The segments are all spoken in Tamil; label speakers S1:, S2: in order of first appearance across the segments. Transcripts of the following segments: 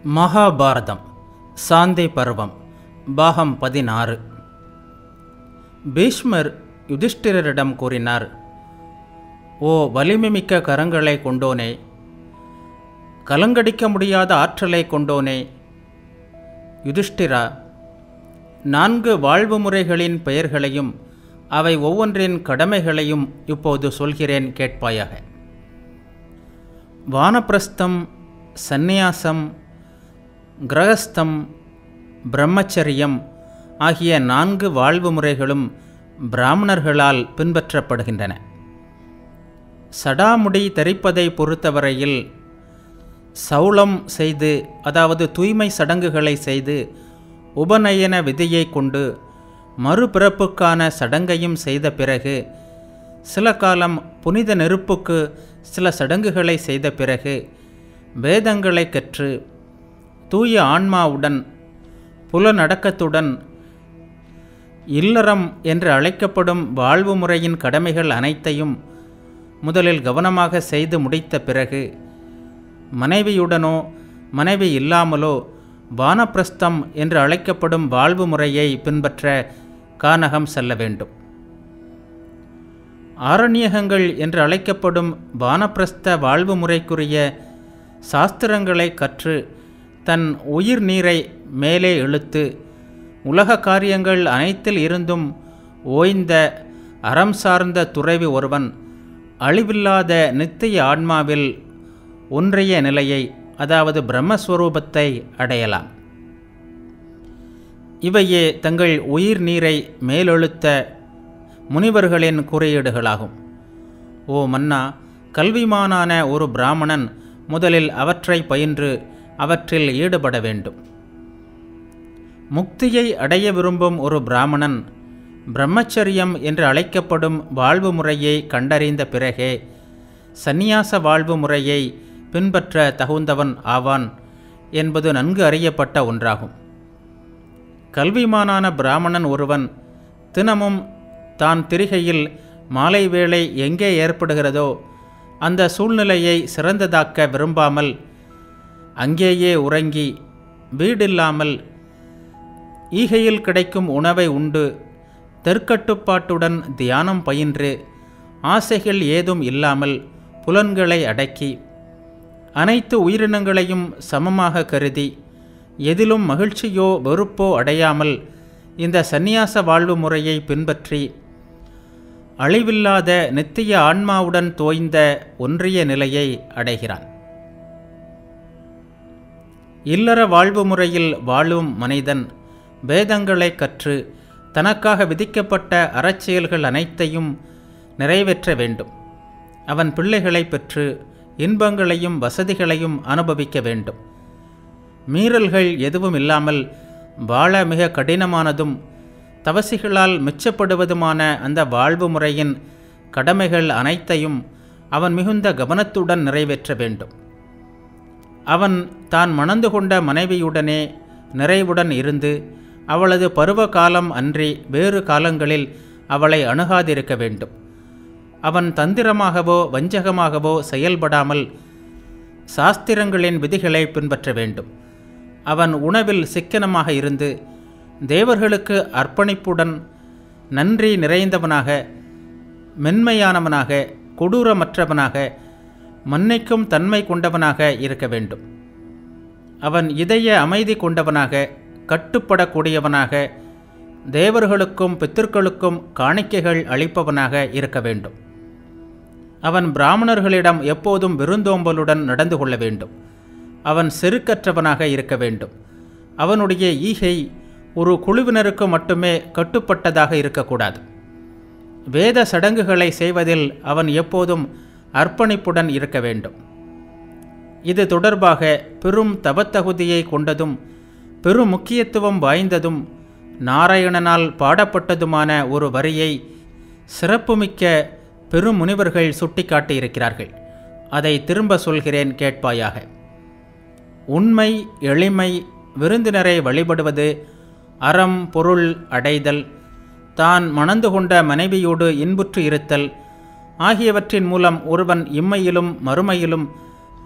S1: மகாபாரதம் சாந்தி பருவம் பாகம் பதினாறு பீஷ்மர் யுதிஷ்டிரரிடம் கூறினார் ஓ வலிமைமிக்க கரங்களை கொண்டோனே கலங்கடிக்க முடியாத ஆற்றலை கொண்டோனே யுதிஷ்டிரா நான்கு வாழ்வு முறைகளின் பெயர்களையும் அவை ஒவ்வொன்றின் கடமைகளையும் இப்போது சொல்கிறேன் கேட்பாயாக வானப்பிரஸ்தம் சந்நியாசம் கிரகஸ்தம் பிரம்மச்சரியம் ஆகிய நான்கு வாழ்வு முறைகளும் பிராமணர்களால் பின்பற்றப்படுகின்றன சடாமுடி தரிப்பதை பொறுத்தவரையில் சௌளம் செய்து அதாவது தூய்மை சடங்குகளை செய்து உபநயன விதியை கொண்டு மறுபிறப்புக்கான சடங்கையும் செய்த பிறகு சில காலம் புனித நெருப்புக்கு சில சடங்குகளை செய்த பிறகு வேதங்களை கற்று தூய ஆன்மாவுடன் புலநடக்கத்துடன் இல்லறம் என்று அழைக்கப்படும் வாழ்வு முறையின் கடமைகள் அனைத்தையும் முதலில் கவனமாக செய்து முடித்த பிறகு மனைவியுடனோ மனைவி இல்லாமலோ வானப்பிரஸ்தம் என்று அழைக்கப்படும் வாழ்வு முறையை பின்பற்ற கானகம் செல்ல வேண்டும் ஆரண்யகங்கள் என்று அழைக்கப்படும் வானப்பிரஸ்த வாழ்வு முறைக்குரிய சாஸ்திரங்களை கற்று தன் உயிர் நீரை மேலே இழுத்து உலக காரியங்கள் அனைத்தில் இருந்தும் ஓய்ந்த அறம் சார்ந்த துறவி ஒருவன் அழிவில்லாத நித்திய ஆன்மாவில் ஒன்றிய நிலையை அதாவது பிரம்மஸ்வரூபத்தை அடையலாம் இவையே தங்கள் உயிர் நீரை மேலெழுத்த முனிவர்களின் குறியீடுகளாகும் ஓ மன்னா கல்விமானான ஒரு பிராமணன் முதலில் அவற்றை பயின்று அவற்றில் ஈடுபட வேண்டும் முக்தியை அடைய விரும்பும் ஒரு பிராமணன் பிரம்மச்சரியம் என்று அழைக்கப்படும் வாழ்வு முறையை கண்டறிந்த பிறகே சந்நியாச வாழ்வு முறையை பின்பற்ற தகுந்தவன் ஆவான் என்பது நன்கு அறியப்பட்ட ஒன்றாகும் கல்விமானான பிராமணன் ஒருவன் தினமும் தான் திரிகையில் மாலை வேளை எங்கே ஏற்படுகிறதோ அந்த சூழ்நிலையை சிறந்ததாக்க விரும்பாமல் அங்கேயே உறங்கி வீடில்லாமல் ஈகையில் கிடைக்கும் உணவை உண்டு தெற்கட்டுப்பாட்டுடன் தியானம் பயின்று ஆசைகள் ஏதும் இல்லாமல் புலன்களை அடக்கி அனைத்து உயிரினங்களையும் சமமாக கருதி எதிலும் மகிழ்ச்சியோ வெறுப்போ அடையாமல் இந்த சந்நியாச வாழ்வு முறையை பின்பற்றி அழிவில்லாத நித்திய ஆன்மாவுடன் தோய்ந்த ஒன்றிய நிலையை அடைகிறான் இல்லற வாழ்வு முறையில் வாழும் மனிதன் வேதங்களை கற்று தனக்காக விதிக்கப்பட்ட அறச்செயல்கள் அனைத்தையும் நிறைவேற்ற வேண்டும் அவன் பிள்ளைகளை பெற்று இன்பங்களையும் வசதிகளையும் அனுபவிக்க வேண்டும் மீறல்கள் எதுவும் இல்லாமல் வாழ மிக கடினமானதும் தவசிகளால் மிச்சப்படுவதுமான அந்த வாழ்வு முறையின் கடமைகள் அனைத்தையும் அவன் மிகுந்த கவனத்துடன் நிறைவேற்ற வேண்டும் அவன் தான் மணந்து கொண்ட மனைவியுடனே நிறைவுடன் இருந்து அவளது பருவ காலம் அன்றி வேறு காலங்களில் அவளை அணுகாதிருக்க வேண்டும் அவன் தந்திரமாகவோ வஞ்சகமாகவோ செயல்படாமல் சாஸ்திரங்களின் விதிகளை பின்பற்ற வேண்டும் அவன் உணவில் சிக்கனமாக இருந்து தேவர்களுக்கு அர்ப்பணிப்புடன் நன்றி நிறைந்தவனாக மென்மையானவனாக கொடூரமற்றவனாக மன்னிக்கும் தன்மை கொண்டவனாக இருக்க வேண்டும் அவன் இதய அமைதி கொண்டவனாக கட்டுப்படக்கூடியவனாக தேவர்களுக்கும் பித்திருக்களுக்கும் காணிக்கைகள் அளிப்பவனாக இருக்க வேண்டும் அவன் பிராமணர்களிடம் எப்போதும் விருந்தோம்பலுடன் நடந்து கொள்ள வேண்டும் அவன் செருக்கற்றவனாக இருக்க வேண்டும் அவனுடைய ஈகை ஒரு குழுவினருக்கு மட்டுமே கட்டுப்பட்டதாக இருக்கக்கூடாது வேத சடங்குகளை செய்வதில் அவன் எப்போதும் அர்ப்பணிப்புடன் இருக்க வேண்டும் இது தொடர்பாக பெரும் தவத்தகுதியை கொண்டதும் பெரும் முக்கியத்துவம் வாய்ந்ததும் நாராயணனால் பாடப்பட்டதுமான ஒரு வரியை சிறப்புமிக்க பெரும் முனிவர்கள் சுட்டிக்காட்டியிருக்கிறார்கள் அதை திரும்ப சொல்கிறேன் கேட்பாயாக உண்மை எளிமை விருந்தினரை வழிபடுவது அறம் பொருள் அடைதல் தான் மணந்து கொண்ட மனைவியோடு இன்புற்று இருத்தல் ஆகியவற்றின் மூலம் ஒருவன் இம்மையிலும் மறுமையிலும்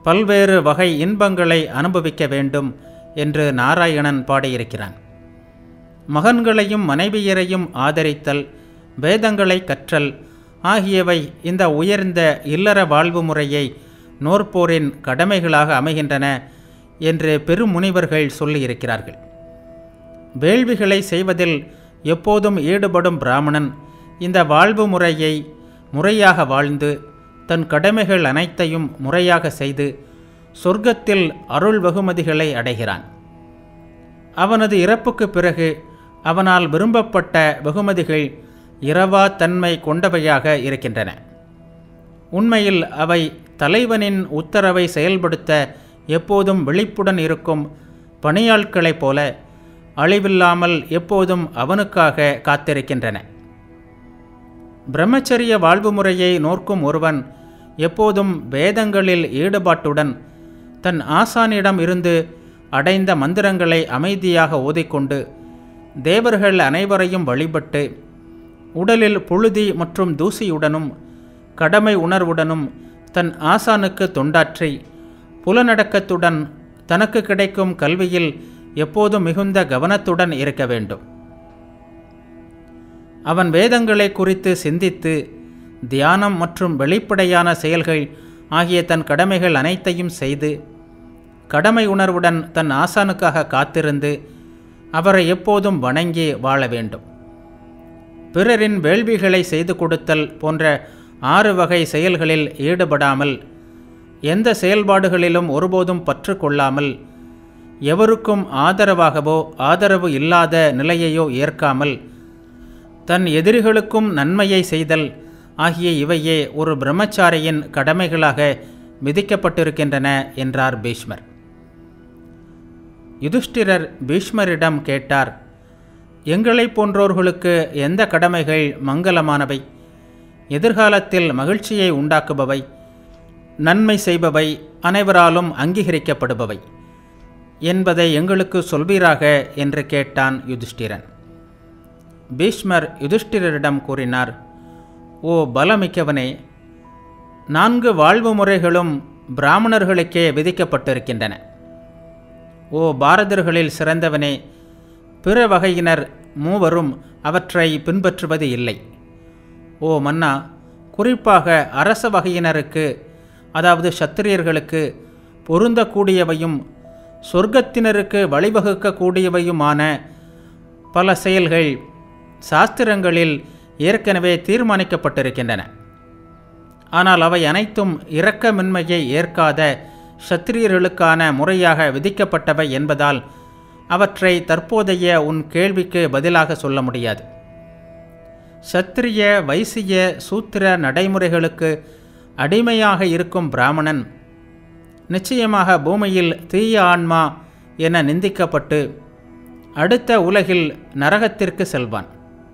S1: பல்வேறு வகை இன்பங்களை அனுபவிக்க வேண்டும் என்று நாராயணன் பாடியிருக்கிறான் மகன்களையும் மனைவியரையும் ஆதரித்தல் வேதங்களை கற்றல் ஆகியவை இந்த உயர்ந்த இல்லற வாழ்வு முறையை நோற்போரின் கடமைகளாக அமைகின்றன என்று பெருமுனிவர்கள் சொல்லியிருக்கிறார்கள் வேள்விகளை செய்வதில் எப்போதும் ஈடுபடும் பிராமணன் இந்த வாழ்வு முறையை முறையாக வாழ்ந்து தன் கடமைகள் அனைத்தையும் முறையாக செய்து சொர்க்கத்தில் அருள் வெகுமதிகளை அடைகிறான் அவனது இறப்புக்கு பிறகு அவனால் விரும்பப்பட்ட வெகுமதிகள் இரவா தன்மை கொண்டவையாக இருக்கின்றன உண்மையில் அவை தலைவனின் உத்தரவை செயல்படுத்த எப்போதும் விழிப்புடன் இருக்கும் பணியாட்களைப் போல அழிவில்லாமல் எப்போதும் அவனுக்காக காத்திருக்கின்றன பிரம்மச்சரிய வாழ்வு முறையை நோக்கும் ஒருவன் எப்போதும் வேதங்களில் ஈடுபாட்டுடன் தன் ஆசானிடம் இருந்து அடைந்த மந்திரங்களை அமைதியாக ஓதிக்கொண்டு தேவர்கள் அனைவரையும் வழிபட்டு உடலில் புழுதி மற்றும் தூசியுடனும் கடமை உணர்வுடனும் தன் ஆசானுக்கு தொண்டாற்றி புலநடக்கத்துடன் தனக்கு கிடைக்கும் கல்வியில் எப்போதும் மிகுந்த கவனத்துடன் இருக்க வேண்டும் அவன் வேதங்களை குறித்து சிந்தித்து தியானம் மற்றும் வெளிப்படையான செயல்கள் ஆகிய தன் கடமைகள் அனைத்தையும் செய்து கடமை உணர்வுடன் தன் ஆசானுக்காக காத்திருந்து அவரை எப்போதும் வணங்கி வாழ வேண்டும் பிறரின் வேள்விகளை செய்து கொடுத்தல் போன்ற ஆறு வகை செயல்களில் ஈடுபடாமல் எந்த செயல்பாடுகளிலும் ஒருபோதும் பற்று கொள்ளாமல் எவருக்கும் ஆதரவாகவோ ஆதரவு இல்லாத நிலையையோ ஏற்காமல் தன் எதிரிகளுக்கும் நன்மையை செய்தல் ஆகிய இவையே ஒரு பிரம்மச்சாரியின் கடமைகளாக விதிக்கப்பட்டிருக்கின்றன என்றார் பீஷ்மர் யுதிஷ்டிரர் பீஷ்மரிடம் கேட்டார் எங்களைப் போன்றோர்களுக்கு எந்த கடமைகள் மங்களமானவை எதிர்காலத்தில் மகிழ்ச்சியை உண்டாக்குபவை நன்மை செய்பவை அனைவராலும் அங்கீகரிக்கப்படுபவை என்பதை எங்களுக்கு சொல்வீராக என்று கேட்டான் யுதிஷ்டிரன் பீஷ்மர் யுதிஷ்டிரரிடம் கூறினார் ஓ பலமிக்கவனே நான்கு வாழ்வு முறைகளும் பிராமணர்களுக்கே விதிக்கப்பட்டிருக்கின்றன ஓ பாரதர்களில் சிறந்தவனே பிற வகையினர் மூவரும் அவற்றை பின்பற்றுவது இல்லை ஓ மன்னா குறிப்பாக அரச வகையினருக்கு அதாவது சத்திரியர்களுக்கு பொருந்தக்கூடியவையும் சொர்க்கத்தினருக்கு வழிவகுக்கக்கூடியவையுமான பல செயல்கள் சாஸ்திரங்களில் ஏற்கனவே தீர்மானிக்கப்பட்டிருக்கின்றன ஆனால் அவை அனைத்தும் இரக்கமின்மையை ஏற்காத சத்திரியர்களுக்கான முறையாக விதிக்கப்பட்டவை என்பதால் அவற்றை தற்போதைய உன் கேள்விக்கு பதிலாக சொல்ல முடியாது சத்திரிய வைசிய சூத்திர நடைமுறைகளுக்கு அடிமையாக இருக்கும் பிராமணன் நிச்சயமாக பூமியில் தீய ஆன்மா என நிந்திக்கப்பட்டு அடுத்த உலகில் நரகத்திற்கு செல்வான்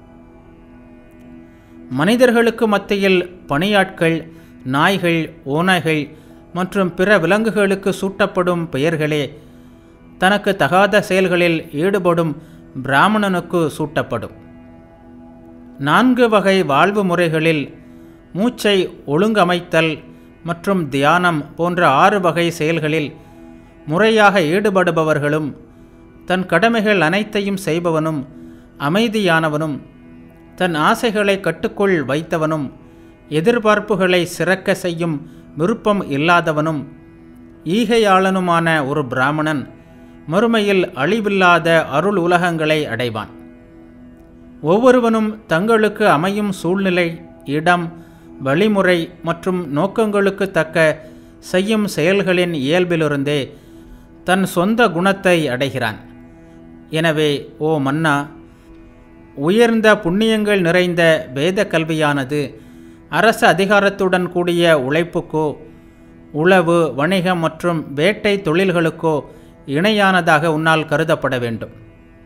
S1: மனிதர்களுக்கு மத்தியில் பணியாட்கள் நாய்கள் ஓநாய்கள் மற்றும் பிற விலங்குகளுக்கு சூட்டப்படும் பெயர்களே தனக்கு தகாத செயல்களில் ஈடுபடும் பிராமணனுக்கு சூட்டப்படும் நான்கு வகை வாழ்வு முறைகளில் மூச்சை ஒழுங்கமைத்தல் மற்றும் தியானம் போன்ற ஆறு வகை செயல்களில் முறையாக ஈடுபடுபவர்களும் தன் கடமைகள் அனைத்தையும் செய்பவனும் அமைதியானவனும் தன் ஆசைகளை கட்டுக்குள் வைத்தவனும் எதிர்பார்ப்புகளை சிறக்க செய்யும் விருப்பம் இல்லாதவனும் ஈகையாளனுமான ஒரு பிராமணன் மறுமையில் அழிவில்லாத அருள் உலகங்களை அடைவான் ஒவ்வொருவனும் தங்களுக்கு அமையும் சூழ்நிலை இடம் வழிமுறை மற்றும் நோக்கங்களுக்கு தக்க செய்யும் செயல்களின் இயல்பிலிருந்தே தன் சொந்த குணத்தை அடைகிறான் எனவே ஓ மன்னா உயர்ந்த புண்ணியங்கள் நிறைந்த வேத கல்வியானது அரச அதிகாரத்துடன் கூடிய உழைப்புக்கோ உளவு வணிகம் மற்றும் வேட்டை தொழில்களுக்கோ இணையானதாக உன்னால் கருதப்பட வேண்டும்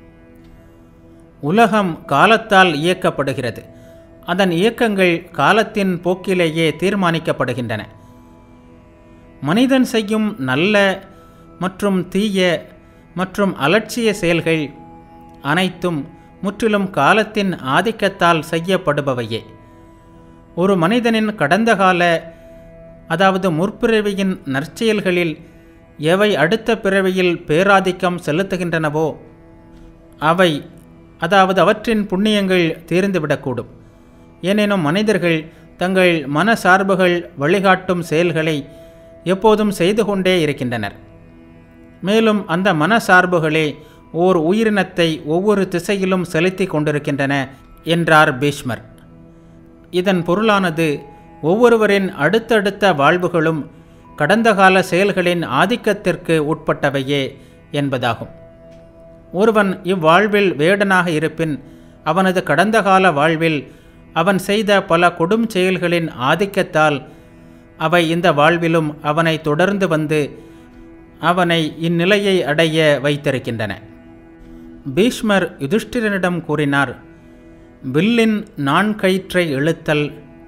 S1: உலகம் காலத்தால் இயக்கப்படுகிறது அதன் இயக்கங்கள் காலத்தின் போக்கிலேயே தீர்மானிக்கப்படுகின்றன மனிதன் செய்யும் நல்ல மற்றும் தீய மற்றும் அலட்சிய செயல்கள் அனைத்தும் முற்றிலும் காலத்தின் ஆதிக்கத்தால் செய்யப்படுபவையே ஒரு மனிதனின் கடந்த கால அதாவது முற்பிறவியின் நற்செயல்களில் எவை அடுத்த பிறவியில் பேராதிக்கம் செலுத்துகின்றனவோ அவை அதாவது அவற்றின் புண்ணியங்கள் தீர்ந்துவிடக்கூடும் எனினும் மனிதர்கள் தங்கள் மன சார்புகள் வழிகாட்டும் செயல்களை எப்போதும் செய்து கொண்டே இருக்கின்றனர் மேலும் அந்த மன சார்புகளே ஓர் உயிரினத்தை ஒவ்வொரு திசையிலும் செலுத்தி கொண்டிருக்கின்றன என்றார் பீஷ்மர் இதன் பொருளானது ஒவ்வொருவரின் அடுத்தடுத்த வாழ்வுகளும் கடந்த கால செயல்களின் ஆதிக்கத்திற்கு உட்பட்டவையே என்பதாகும் ஒருவன் இவ்வாழ்வில் வேடனாக இருப்பின் அவனது கடந்த கால வாழ்வில் அவன் செய்த பல கொடும் செயல்களின் ஆதிக்கத்தால் அவை இந்த வாழ்விலும் அவனை தொடர்ந்து வந்து அவனை இந்நிலையை அடைய வைத்திருக்கின்றன பீஷ்மர் யுதிஷ்டிரனிடம் கூறினார் வில்லின் நான்கயிற்றை இழுத்தல்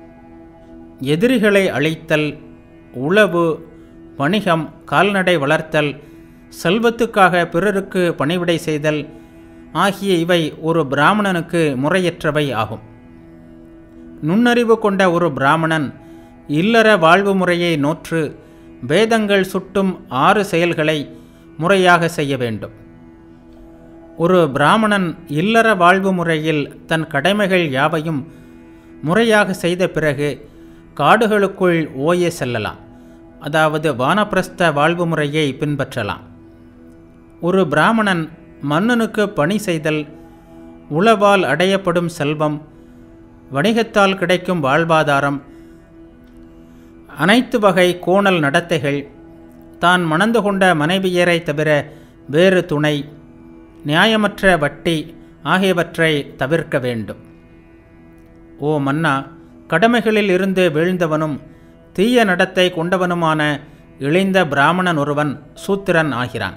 S1: எதிரிகளை அழித்தல் உளவு வணிகம் கால்நடை வளர்த்தல் செல்வத்துக்காக பிறருக்கு பணிவிடை செய்தல் ஆகிய இவை ஒரு பிராமணனுக்கு முறையற்றவை ஆகும் நுண்ணறிவு கொண்ட ஒரு பிராமணன் இல்லற வாழ்வு முறையை நோற்று வேதங்கள் சுட்டும் ஆறு செயல்களை முறையாக செய்ய வேண்டும் ஒரு பிராமணன் இல்லற வாழ்வு முறையில் தன் கடமைகள் யாவையும் முறையாக செய்த பிறகு காடுகளுக்குள் ஓய செல்லலாம் அதாவது வானப்பிரஸ்த வாழ்வு முறையை பின்பற்றலாம் ஒரு பிராமணன் மன்னனுக்கு பணி செய்தல் உளவால் அடையப்படும் செல்வம் வணிகத்தால் கிடைக்கும் வாழ்வாதாரம் அனைத்து வகை கோணல் நடத்தைகள் தான் மணந்து கொண்ட மனைவியரை தவிர வேறு துணை நியாயமற்ற வட்டி ஆகியவற்றை தவிர்க்க வேண்டும் ஓ மன்னா கடமைகளில் இருந்து வீழ்ந்தவனும் தீய நடத்தை கொண்டவனுமான இழிந்த பிராமணன் ஒருவன் சூத்திரன் ஆகிறான்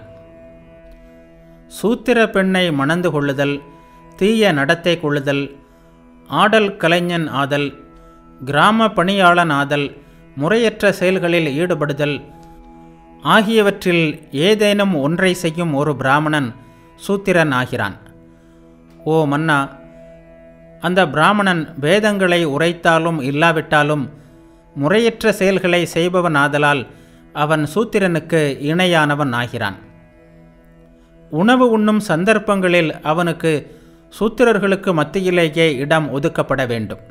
S1: சூத்திர பெண்ணை மணந்து கொள்ளுதல் தீய நடத்தை கொள்ளுதல் ஆடல் கலைஞன் ஆதல் கிராம பணியாளன் ஆதல் முறையற்ற செயல்களில் ஈடுபடுதல் ஆகியவற்றில் ஏதேனும் ஒன்றை செய்யும் ஒரு பிராமணன் சூத்திரன் ஆகிறான் ஓ மன்னா அந்த பிராமணன் வேதங்களை உரைத்தாலும் இல்லாவிட்டாலும் முறையற்ற செயல்களை செய்பவன் ஆதலால் அவன் சூத்திரனுக்கு இணையானவன் ஆகிறான் உணவு உண்ணும் சந்தர்ப்பங்களில் அவனுக்கு சூத்திரர்களுக்கு மத்தியிலேயே இடம் ஒதுக்கப்பட வேண்டும்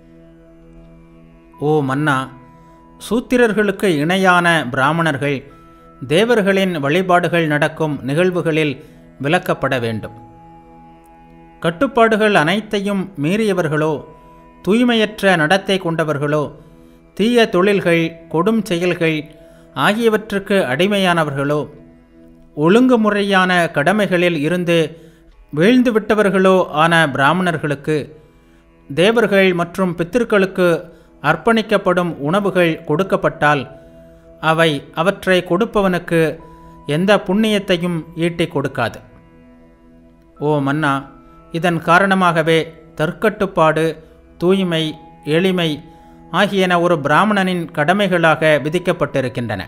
S1: ஓ மன்னா சூத்திரர்களுக்கு இணையான பிராமணர்கள் தேவர்களின் வழிபாடுகள் நடக்கும் நிகழ்வுகளில் விலக்கப்பட வேண்டும் கட்டுப்பாடுகள் அனைத்தையும் மீறியவர்களோ தூய்மையற்ற நடத்தை கொண்டவர்களோ தீய தொழில்கள் கொடும் செயல்கள் ஆகியவற்றுக்கு அடிமையானவர்களோ ஒழுங்குமுறையான கடமைகளில் இருந்து வீழ்ந்துவிட்டவர்களோ ஆன பிராமணர்களுக்கு தேவர்கள் மற்றும் பித்திருக்களுக்கு அர்ப்பணிக்கப்படும் உணவுகள் கொடுக்கப்பட்டால் அவை அவற்றை கொடுப்பவனுக்கு எந்த புண்ணியத்தையும் ஈட்டிக் கொடுக்காது ஓ மன்னா இதன் காரணமாகவே தற்கட்டுப்பாடு தூய்மை எளிமை ஆகியன ஒரு பிராமணனின் கடமைகளாக விதிக்கப்பட்டிருக்கின்றன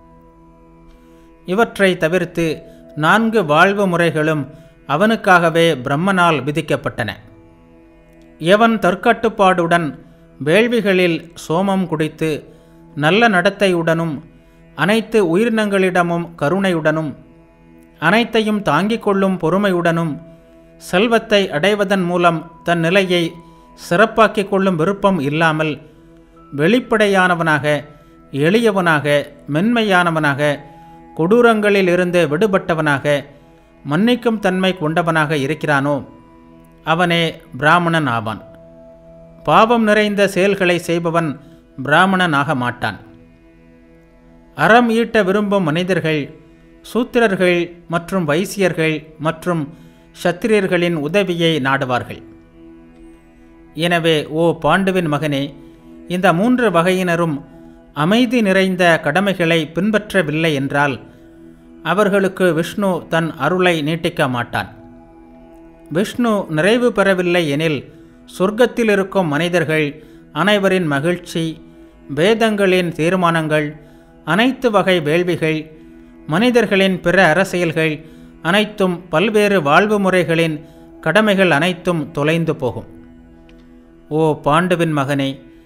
S1: இவற்றை தவிர்த்து நான்கு வாழ்வு முறைகளும் அவனுக்காகவே பிரம்மனால் விதிக்கப்பட்டன எவன் தற்கட்டுப்பாடுடன் வேள்விகளில் சோமம் குடித்து நல்ல நடத்தையுடனும் அனைத்து உயிரினங்களிடமும் கருணையுடனும் அனைத்தையும் தாங்கிக் கொள்ளும் பொறுமையுடனும் செல்வத்தை அடைவதன் மூலம் தன் நிலையை சிறப்பாக்கிக் கொள்ளும் விருப்பம் இல்லாமல் வெளிப்படையானவனாக எளியவனாக மென்மையானவனாக கொடூரங்களில் இருந்து விடுபட்டவனாக மன்னிக்கும் தன்மை கொண்டவனாக இருக்கிறானோ அவனே பிராமணன் ஆவான் பாவம் நிறைந்த செயல்களை செய்பவன் பிராமணன் ஆக மாட்டான் அறம் ஈட்ட விரும்பும் மனிதர்கள் சூத்திரர்கள் மற்றும் வைசியர்கள் மற்றும் சத்திரியர்களின் உதவியை நாடுவார்கள் எனவே ஓ பாண்டுவின் மகனே இந்த மூன்று வகையினரும் அமைதி நிறைந்த கடமைகளை பின்பற்றவில்லை என்றால் அவர்களுக்கு விஷ்ணு தன் அருளை நீட்டிக்க மாட்டான் விஷ்ணு நிறைவு பெறவில்லை எனில் சொர்க்கத்தில் இருக்கும் மனிதர்கள் அனைவரின் மகிழ்ச்சி வேதங்களின் தீர்மானங்கள் அனைத்து வகை வேள்விகள் மனிதர்களின் பிற அரசியல்கள் அனைத்தும் பல்வேறு வாழ்வு முறைகளின் கடமைகள் அனைத்தும் தொலைந்து போகும் ஓ பாண்டுவின் மகனே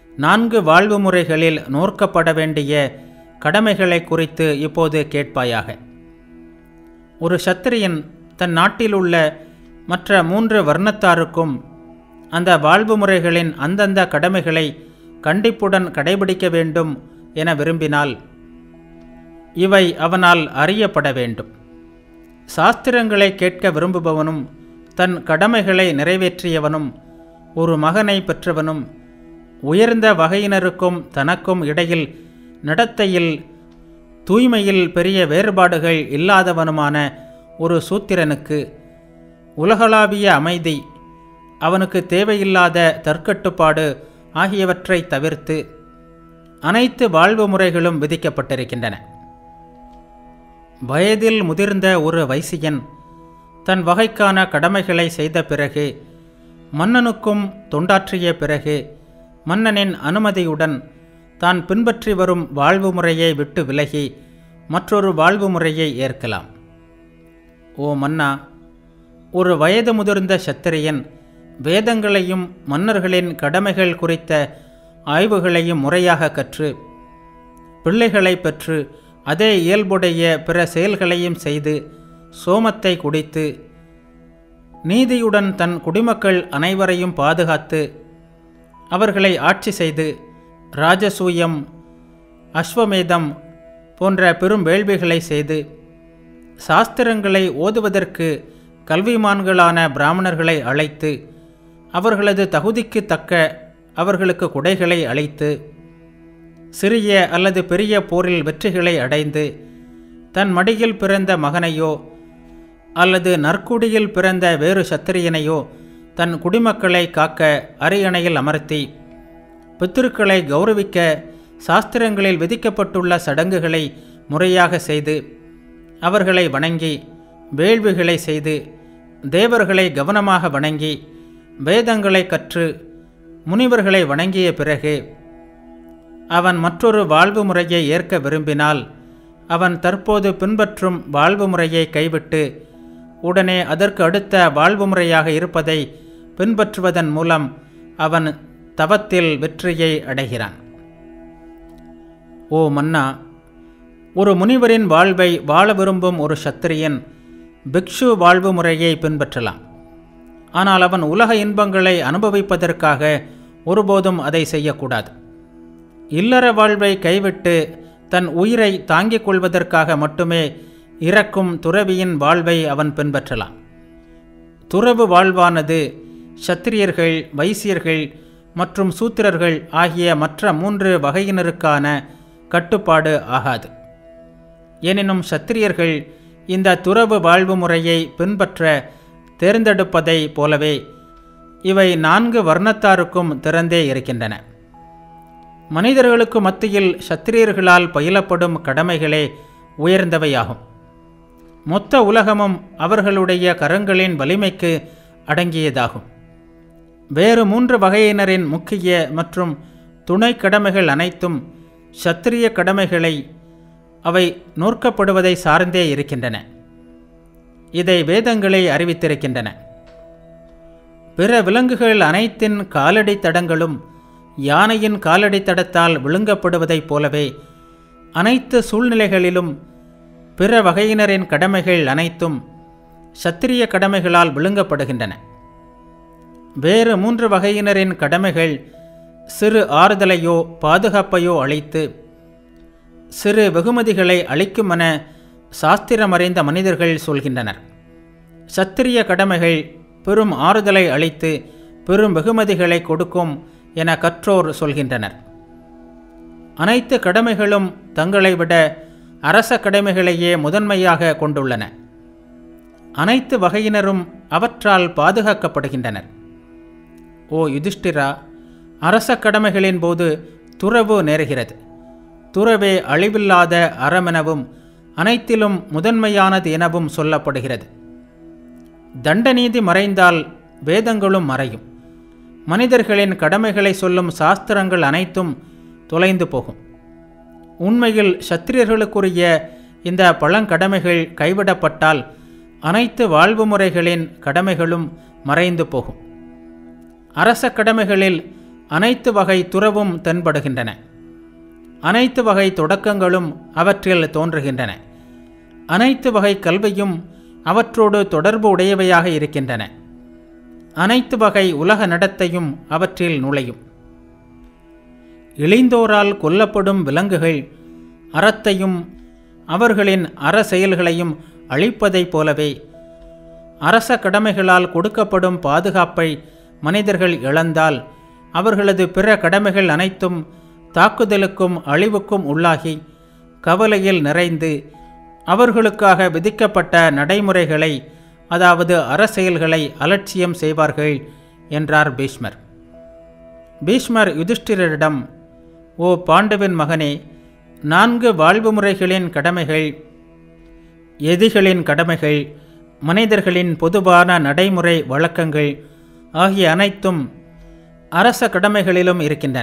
S1: நான்கு வாழ்வு முறைகளில் நோக்கப்பட வேண்டிய கடமைகளை குறித்து இப்போது கேட்பாயாக ஒரு சத்திரியன் தன் நாட்டில் உள்ள மற்ற மூன்று வர்ணத்தாருக்கும் அந்த வாழ்வு முறைகளின் அந்தந்த கடமைகளை கண்டிப்புடன் கடைபிடிக்க வேண்டும் என விரும்பினால் இவை அவனால் அறியப்பட வேண்டும் சாஸ்திரங்களை கேட்க விரும்புபவனும் தன் கடமைகளை நிறைவேற்றியவனும் ஒரு மகனை பெற்றவனும் உயர்ந்த வகையினருக்கும் தனக்கும் இடையில் நடத்தையில் தூய்மையில் பெரிய வேறுபாடுகள் இல்லாதவனுமான ஒரு சூத்திரனுக்கு உலகளாவிய அமைதி அவனுக்கு தேவையில்லாத தற்கட்டுப்பாடு ஆகியவற்றை தவிர்த்து அனைத்து வாழ்வு முறைகளும் விதிக்கப்பட்டிருக்கின்றன வயதில் முதிர்ந்த ஒரு வைசியன் தன் வகைக்கான கடமைகளை செய்த பிறகு மன்னனுக்கும் தொண்டாற்றிய பிறகு மன்னனின் அனுமதியுடன் தான் பின்பற்றி வரும் வாழ்வு முறையை விட்டு விலகி மற்றொரு வாழ்வு முறையை ஏற்கலாம் ஓ மன்னா ஒரு வயது முதிர்ந்த சத்திரியன் வேதங்களையும் மன்னர்களின் கடமைகள் குறித்த ஆய்வுகளையும் முறையாக கற்று பிள்ளைகளை பெற்று அதே இயல்புடைய பிற செயல்களையும் செய்து சோமத்தை குடித்து நீதியுடன் தன் குடிமக்கள் அனைவரையும் பாதுகாத்து அவர்களை ஆட்சி செய்து ராஜசூயம் அஸ்வமேதம் போன்ற பெரும் வேள்விகளை செய்து சாஸ்திரங்களை ஓதுவதற்கு கல்விமான்களான பிராமணர்களை அழைத்து அவர்களது தகுதிக்கு தக்க அவர்களுக்கு குடைகளை அளித்து சிறிய அல்லது பெரிய போரில் வெற்றிகளை அடைந்து தன் மடியில் பிறந்த மகனையோ அல்லது நற்குடியில் பிறந்த வேறு சத்திரியனையோ தன் குடிமக்களை காக்க அரியணையில் அமர்த்தி பித்திருக்களை கௌரவிக்க சாஸ்திரங்களில் விதிக்கப்பட்டுள்ள சடங்குகளை முறையாக செய்து அவர்களை வணங்கி வேள்விகளை செய்து தேவர்களை கவனமாக வணங்கி வேதங்களை கற்று முனிவர்களை வணங்கிய பிறகு அவன் மற்றொரு வாழ்வு முறையை ஏற்க விரும்பினால் அவன் தற்போது பின்பற்றும் வாழ்வு முறையை கைவிட்டு உடனே அதற்கு அடுத்த வாழ்வு முறையாக இருப்பதை பின்பற்றுவதன் மூலம் அவன் தவத்தில் வெற்றியை அடைகிறான் ஓ மன்னா ஒரு முனிவரின் வாழ்வை வாழ விரும்பும் ஒரு சத்திரியன் பிக்ஷு வாழ்வு முறையை பின்பற்றலாம் ஆனால் அவன் உலக இன்பங்களை அனுபவிப்பதற்காக ஒருபோதும் அதை செய்யக்கூடாது இல்லற வாழ்வை கைவிட்டு தன் உயிரை தாங்கிக் கொள்வதற்காக மட்டுமே இறக்கும் துறவியின் வாழ்வை அவன் பின்பற்றலாம் துறவு வாழ்வானது சத்திரியர்கள் வைசியர்கள் மற்றும் சூத்திரர்கள் ஆகிய மற்ற மூன்று வகையினருக்கான கட்டுப்பாடு ஆகாது எனினும் சத்திரியர்கள் இந்த துறவு வாழ்வு முறையை பின்பற்ற தேர்ந்தெடுப்பதை போலவே இவை நான்கு வர்ணத்தாருக்கும் திறந்தே இருக்கின்றன மனிதர்களுக்கு மத்தியில் சத்திரியர்களால் பயிலப்படும் கடமைகளே உயர்ந்தவையாகும் மொத்த உலகமும் அவர்களுடைய கரங்களின் வலிமைக்கு அடங்கியதாகும் வேறு மூன்று வகையினரின் முக்கிய மற்றும் துணை கடமைகள் அனைத்தும் சத்திரிய கடமைகளை அவை நோக்கப்படுவதை சார்ந்தே இருக்கின்றன இதை வேதங்களே அறிவித்திருக்கின்றன பிற விலங்குகள் அனைத்தின் காலடி தடங்களும் யானையின் காலடி தடத்தால் விழுங்கப்படுவதைப் போலவே அனைத்து சூழ்நிலைகளிலும் பிற வகையினரின் கடமைகள் அனைத்தும் சத்திரிய கடமைகளால் விழுங்கப்படுகின்றன வேறு மூன்று வகையினரின் கடமைகள் சிறு ஆறுதலையோ பாதுகாப்பையோ அளித்து சிறு வெகுமதிகளை அளிக்குமென சாஸ்திரமறிந்த மனிதர்கள் சொல்கின்றனர் சத்திரிய கடமைகள் பெரும் ஆறுதலை அளித்து பெரும் வெகுமதிகளை கொடுக்கும் என கற்றோர் சொல்கின்றனர் அனைத்து கடமைகளும் தங்களை விட அரச கடமைகளையே முதன்மையாக கொண்டுள்ளன அனைத்து வகையினரும் அவற்றால் பாதுகாக்கப்படுகின்றனர் ஓ யுதிஷ்டிரா அரச கடமைகளின் போது துறவு நேருகிறது துறவே அழிவில்லாத அறமெனவும் அனைத்திலும் முதன்மையானது எனவும் சொல்லப்படுகிறது தண்டநீதி மறைந்தால் வேதங்களும் மறையும் மனிதர்களின் கடமைகளை சொல்லும் சாஸ்திரங்கள் அனைத்தும் தொலைந்து போகும் உண்மையில் சத்திரியர்களுக்குரிய இந்த பழங்கடமைகள் கைவிடப்பட்டால் அனைத்து வாழ்வு முறைகளின் கடமைகளும் மறைந்து போகும் அரச கடமைகளில் அனைத்து வகை துறவும் தென்படுகின்றன அனைத்து வகை தொடக்கங்களும் அவற்றில் தோன்றுகின்றன அனைத்து வகை கல்வியும் அவற்றோடு தொடர்பு உடையவையாக இருக்கின்றன அனைத்து வகை உலக நடத்தையும் அவற்றில் நுழையும் இளைந்தோரால் கொல்லப்படும் விலங்குகள் அறத்தையும் அவர்களின் அற செயல்களையும் அழிப்பதைப் போலவே அரச கடமைகளால் கொடுக்கப்படும் பாதுகாப்பை மனிதர்கள் இழந்தால் அவர்களது பிற கடமைகள் அனைத்தும் தாக்குதலுக்கும் அழிவுக்கும் உள்ளாகி கவலையில் நிறைந்து அவர்களுக்காக விதிக்கப்பட்ட நடைமுறைகளை அதாவது அரசியல்களை அலட்சியம் செய்வார்கள் என்றார் பீஷ்மர் பீஷ்மர் யுதிஷ்டிரரிடம் ஓ பாண்டவின் மகனே நான்கு வாழ்வு முறைகளின் கடமைகள் எதிகளின் கடமைகள் மனிதர்களின் பொதுவான நடைமுறை வழக்கங்கள் ஆகிய அனைத்தும் அரச கடமைகளிலும் இருக்கின்றன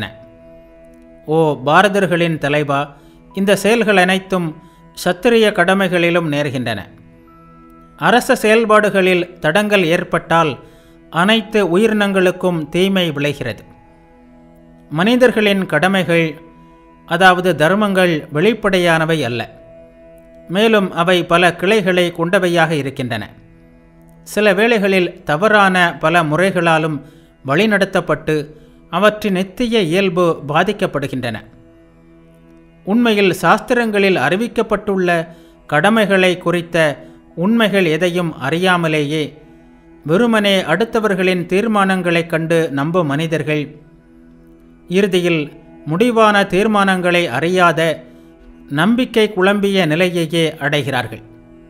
S1: ஓ பாரதர்களின் தலைவா இந்த செயல்கள் அனைத்தும் சத்திரிய கடமைகளிலும் நேர்கின்றன அரச செயல்பாடுகளில் தடங்கள் ஏற்பட்டால் அனைத்து உயிரினங்களுக்கும் தீமை விளைகிறது மனிதர்களின் கடமைகள் அதாவது தர்மங்கள் வெளிப்படையானவை அல்ல மேலும் அவை பல கிளைகளை கொண்டவையாக இருக்கின்றன சில வேளைகளில் தவறான பல முறைகளாலும் வழிநடத்தப்பட்டு அவற்றின் நித்திய இயல்பு பாதிக்கப்படுகின்றன உண்மையில் சாஸ்திரங்களில் அறிவிக்கப்பட்டுள்ள கடமைகளை குறித்த உண்மைகள் எதையும் அறியாமலேயே வெறுமனே அடுத்தவர்களின் தீர்மானங்களைக் கண்டு நம்பும் மனிதர்கள் இறுதியில் முடிவான தீர்மானங்களை அறியாத நம்பிக்கை குழம்பிய நிலையையே அடைகிறார்கள்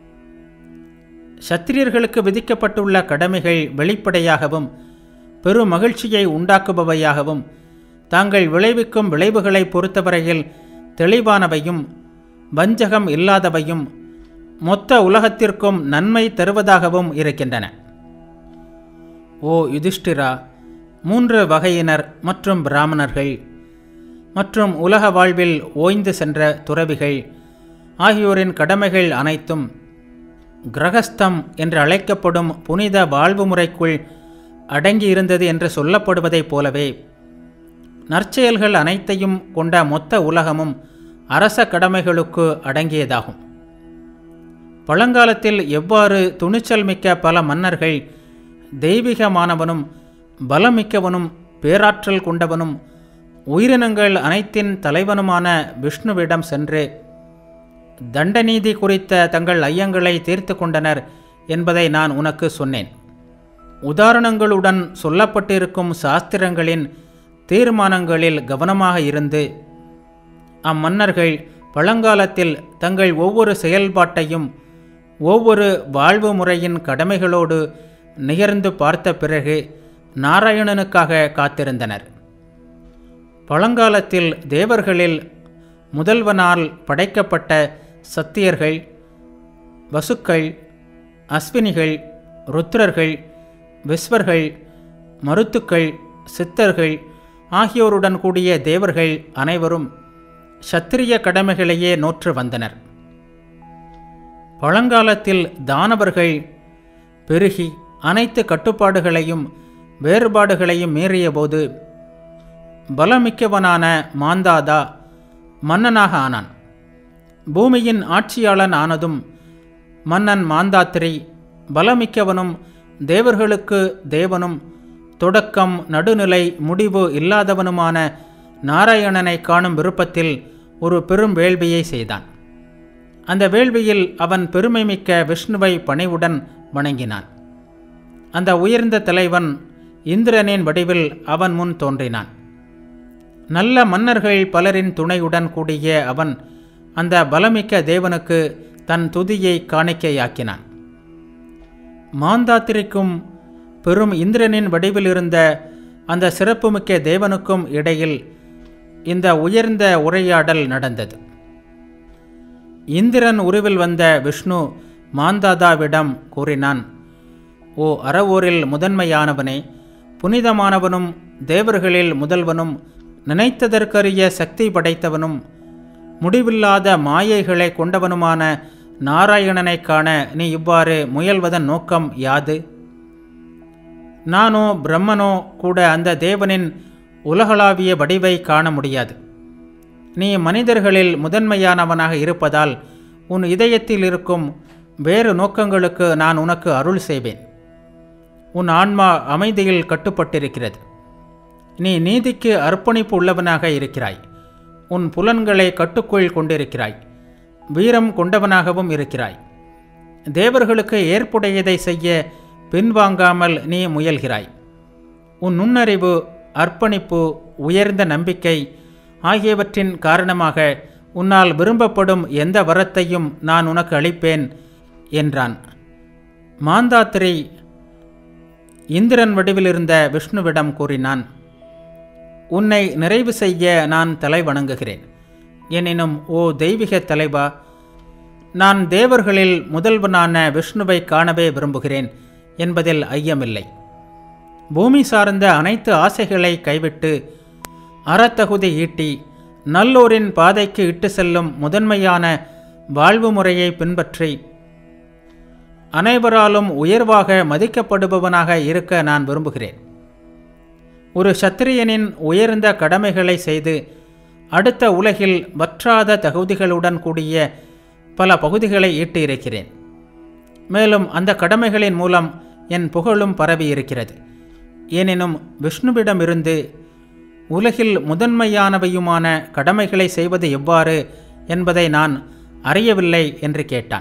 S1: சத்திரியர்களுக்கு விதிக்கப்பட்டுள்ள கடமைகள் வெளிப்படையாகவும் பெரும் மகிழ்ச்சியை உண்டாக்குபவையாகவும் தாங்கள் விளைவிக்கும் விளைவுகளை பொறுத்தவரையில் தெளிவானவையும் வஞ்சகம் இல்லாதவையும் மொத்த உலகத்திற்கும் நன்மை தருவதாகவும் இருக்கின்றன ஓ யுதிஷ்டிரா மூன்று வகையினர் மற்றும் பிராமணர்கள் மற்றும் உலக வாழ்வில் ஓய்ந்து சென்ற துறவிகள் ஆகியோரின் கடமைகள் அனைத்தும் கிரகஸ்தம் என்று அழைக்கப்படும் புனித வாழ்வு முறைக்குள் அடங்கியிருந்தது என்று சொல்லப்படுவதைப் போலவே நற்செயல்கள் அனைத்தையும் கொண்ட மொத்த உலகமும் அரச கடமைகளுக்கு அடங்கியதாகும் பழங்காலத்தில் எவ்வாறு துணிச்சல் மிக்க பல மன்னர்கள் தெய்வீகமானவனும் பலமிக்கவனும் பேராற்றல் கொண்டவனும் உயிரினங்கள் அனைத்தின் தலைவனுமான விஷ்ணுவிடம் சென்று தண்டநீதி குறித்த தங்கள் ஐயங்களை தீர்த்து கொண்டனர் என்பதை நான் உனக்கு சொன்னேன் உதாரணங்களுடன் சொல்லப்பட்டிருக்கும் சாஸ்திரங்களின் தீர்மானங்களில் கவனமாக இருந்து அம்மன்னர்கள் பழங்காலத்தில் தங்கள் ஒவ்வொரு செயல்பாட்டையும் ஒவ்வொரு வாழ்வு முறையின் கடமைகளோடு நிகர்ந்து பார்த்த பிறகு நாராயணனுக்காக காத்திருந்தனர் பழங்காலத்தில் தேவர்களில் முதல்வனால் படைக்கப்பட்ட சத்தியர்கள் வசுக்கள் அஸ்வினிகள் ருத்ரர்கள் விஸ்வர்கள் மருத்துக்கள் சித்தர்கள் ஆகியோருடன் கூடிய தேவர்கள் அனைவரும் சத்திரிய கடமைகளையே நோற்று வந்தனர் பழங்காலத்தில் தானவர்கள் பெருகி அனைத்து கட்டுப்பாடுகளையும் வேறுபாடுகளையும் மீறியபோது பலமிக்கவனான மாந்தாதா மன்னனாக ஆனான் பூமியின் ஆட்சியாளன் ஆனதும் மன்னன் மாந்தாத்திரி பலமிக்கவனும் தேவர்களுக்கு தேவனும் தொடக்கம் நடுநிலை முடிவு இல்லாதவனுமான நாராயணனை காணும் விருப்பத்தில் ஒரு பெரும் வேள்வியை செய்தான் அந்த வேள்வியில் அவன் பெருமைமிக்க விஷ்ணுவை பணிவுடன் வணங்கினான் அந்த உயர்ந்த தலைவன் இந்திரனின் வடிவில் அவன் முன் தோன்றினான் நல்ல மன்னர்கள் பலரின் துணையுடன் கூடிய அவன் அந்த பலமிக்க தேவனுக்கு தன் துதியை காணிக்கையாக்கினான் மாந்தாத்திரிக்கும் பெரும் இந்திரனின் வடிவில் இருந்த அந்த சிறப்புமிக்க தேவனுக்கும் இடையில் இந்த உயர்ந்த உரையாடல் நடந்தது இந்திரன் உருவில் வந்த விஷ்ணு மாந்தாதாவிடம் கூறினான் ஓ அறவோரில் முதன்மையானவனே புனிதமானவனும் தேவர்களில் முதல்வனும் நினைத்ததற்கரிய சக்தி படைத்தவனும் முடிவில்லாத மாயைகளை கொண்டவனுமான நாராயணனைக் காண நீ இவ்வாறு முயல்வதன் நோக்கம் யாது நானோ பிரம்மனோ கூட அந்த தேவனின் உலகளாவிய வடிவை காண முடியாது நீ மனிதர்களில் முதன்மையானவனாக இருப்பதால் உன் இதயத்தில் இருக்கும் வேறு நோக்கங்களுக்கு நான் உனக்கு அருள் செய்வேன் உன் ஆன்மா அமைதியில் கட்டுப்பட்டிருக்கிறது நீ நீதிக்கு அர்ப்பணிப்பு உள்ளவனாக இருக்கிறாய் உன் புலன்களை கட்டுக்குள் கொண்டிருக்கிறாய் வீரம் கொண்டவனாகவும் இருக்கிறாய் தேவர்களுக்கு ஏற்புடையதை செய்ய பின்வாங்காமல் நீ முயல்கிறாய் உன் நுண்ணறிவு அர்ப்பணிப்பு உயர்ந்த நம்பிக்கை ஆகியவற்றின் காரணமாக உன்னால் விரும்பப்படும் எந்த வரத்தையும் நான் உனக்கு அளிப்பேன் என்றான் மாந்தாத்திரி இந்திரன் வடிவிலிருந்த விஷ்ணுவிடம் கூறினான் உன்னை நிறைவு செய்ய நான் தலை வணங்குகிறேன் எனினும் ஓ தெய்வீக தலைவா நான் தேவர்களில் முதல்வனான விஷ்ணுவை காணவே விரும்புகிறேன் என்பதில் ஐயமில்லை பூமி சார்ந்த அனைத்து ஆசைகளை கைவிட்டு அறத்தகுதி ஈட்டி நல்லோரின் பாதைக்கு இட்டு செல்லும் முதன்மையான வாழ்வு முறையை பின்பற்றி அனைவராலும் உயர்வாக மதிக்கப்படுபவனாக இருக்க நான் விரும்புகிறேன் ஒரு சத்திரியனின் உயர்ந்த கடமைகளை செய்து அடுத்த உலகில் வற்றாத தகுதிகளுடன் கூடிய பல பகுதிகளை ஈட்டியிருக்கிறேன் மேலும் அந்த கடமைகளின் மூலம் என் புகழும் பரவி இருக்கிறது எனினும் விஷ்ணுவிடமிருந்து உலகில் முதன்மையானவையுமான கடமைகளை செய்வது எவ்வாறு என்பதை நான் அறியவில்லை என்று கேட்டான்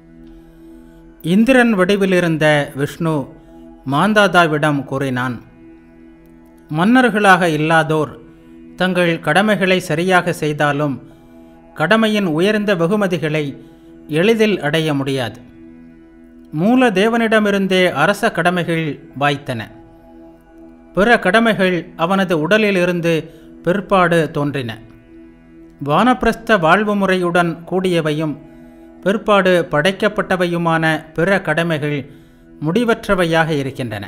S1: இந்திரன் வடிவிலிருந்த விஷ்ணு மாந்தாதாவிடம் கூறினான் மன்னர்களாக இல்லாதோர் தங்கள் கடமைகளை சரியாக செய்தாலும் கடமையின் உயர்ந்த வெகுமதிகளை எளிதில் அடைய முடியாது மூல தேவனிடமிருந்தே அரச கடமைகள் வாய்த்தன பிற கடமைகள் அவனது உடலிலிருந்து பிற்பாடு தோன்றின வானப்பிரஸ்த வாழ்வு முறையுடன் கூடியவையும் பிற்பாடு படைக்கப்பட்டவையுமான பிற கடமைகள் முடிவற்றவையாக இருக்கின்றன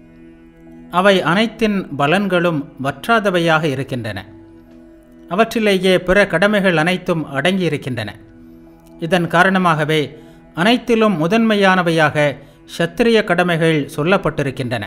S1: அவை அனைத்தின் பலன்களும் வற்றாதவையாக இருக்கின்றன அவற்றிலேயே பிற கடமைகள் அனைத்தும் அடங்கியிருக்கின்றன இதன் காரணமாகவே அனைத்திலும் முதன்மையானவையாக சத்திரிய கடமைகள் சொல்லப்பட்டிருக்கின்றன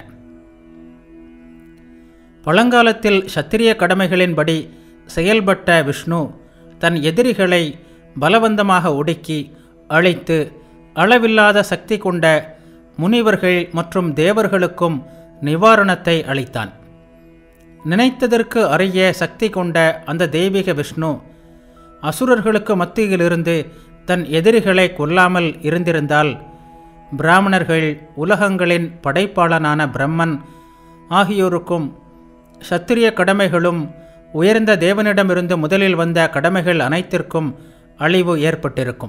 S1: பழங்காலத்தில் சத்திரிய கடமைகளின்படி செயல்பட்ட விஷ்ணு தன் எதிரிகளை பலவந்தமாக ஒடுக்கி அழித்து அளவில்லாத சக்தி கொண்ட முனிவர்கள் மற்றும் தேவர்களுக்கும் நிவாரணத்தை அளித்தான் நினைத்ததற்கு அறிய சக்தி கொண்ட அந்த தெய்வீக விஷ்ணு அசுரர்களுக்கு மத்தியிலிருந்து தன் எதிரிகளை கொல்லாமல் இருந்திருந்தால் பிராமணர்கள் உலகங்களின் படைப்பாளனான பிரம்மன் ஆகியோருக்கும் சத்திரிய கடமைகளும் உயர்ந்த தேவனிடமிருந்து முதலில் வந்த கடமைகள் அனைத்திற்கும் அழிவு ஏற்பட்டிருக்கும்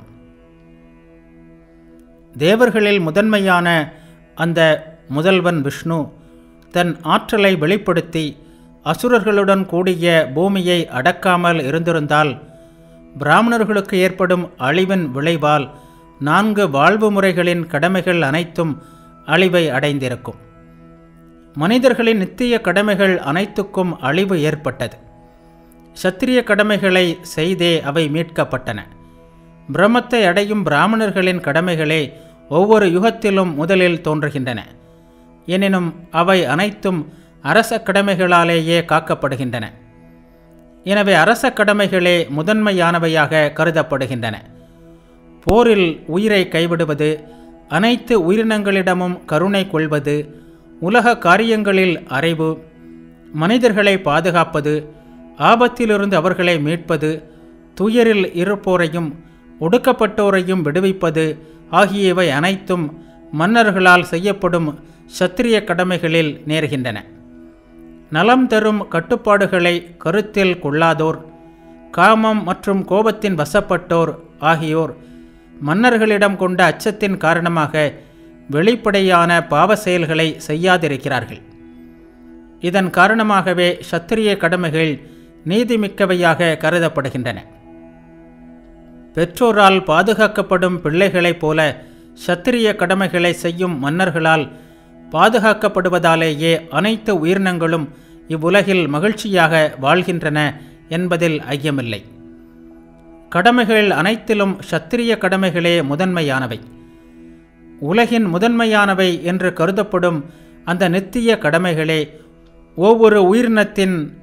S1: தேவர்களில் முதன்மையான அந்த முதல்வன் விஷ்ணு தன் ஆற்றலை வெளிப்படுத்தி அசுரர்களுடன் கூடிய பூமியை அடக்காமல் இருந்திருந்தால் பிராமணர்களுக்கு ஏற்படும் அழிவின் விளைவால் நான்கு வாழ்வு முறைகளின் கடமைகள் அனைத்தும் அழிவை அடைந்திருக்கும் மனிதர்களின் நித்திய கடமைகள் அனைத்துக்கும் அழிவு ஏற்பட்டது சத்திரிய கடமைகளை செய்தே அவை மீட்கப்பட்டன பிரம்மத்தை அடையும் பிராமணர்களின் கடமைகளே ஒவ்வொரு யுகத்திலும் முதலில் தோன்றுகின்றன எனினும் அவை அனைத்தும் அரச கடமைகளாலேயே காக்கப்படுகின்றன எனவே அரச கடமைகளே முதன்மையானவையாக கருதப்படுகின்றன போரில் உயிரை கைவிடுவது அனைத்து உயிரினங்களிடமும் கருணை கொள்வது உலக காரியங்களில் அறிவு மனிதர்களை பாதுகாப்பது ஆபத்திலிருந்து அவர்களை மீட்பது துயரில் இருப்போரையும் ஒடுக்கப்பட்டோரையும் விடுவிப்பது ஆகியவை அனைத்தும் மன்னர்களால் செய்யப்படும் சத்திரிய கடமைகளில் நேர்கின்றன நலம் தரும் கட்டுப்பாடுகளை கருத்தில் கொள்ளாதோர் காமம் மற்றும் கோபத்தின் வசப்பட்டோர் ஆகியோர் மன்னர்களிடம் கொண்ட அச்சத்தின் காரணமாக வெளிப்படையான பாவ செயல்களை செய்யாதிருக்கிறார்கள் இதன் காரணமாகவே சத்திரிய கடமைகள் நீதிமிக்கவையாக கருதப்படுகின்றன பெற்றோரால் பாதுகாக்கப்படும் பிள்ளைகளைப் போல சத்திரிய கடமைகளை செய்யும் மன்னர்களால் பாதுகாக்கப்படுவதாலேயே அனைத்து உயிரினங்களும் இவ்வுலகில் மகிழ்ச்சியாக வாழ்கின்றன என்பதில் ஐயமில்லை கடமைகள் அனைத்திலும் சத்திரிய கடமைகளே முதன்மையானவை உலகின் முதன்மையானவை என்று கருதப்படும் அந்த நித்திய கடமைகளே ஒவ்வொரு உயிரினத்தின்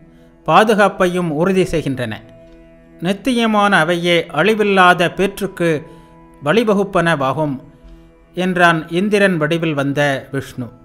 S1: பாதுகாப்பையும் உறுதி செய்கின்றன நித்தியமான அவையே அழிவில்லாத பேற்றுக்கு வழிவகுப்பனவாகும் என்றான் இந்திரன் வடிவில் வந்த விஷ்ணு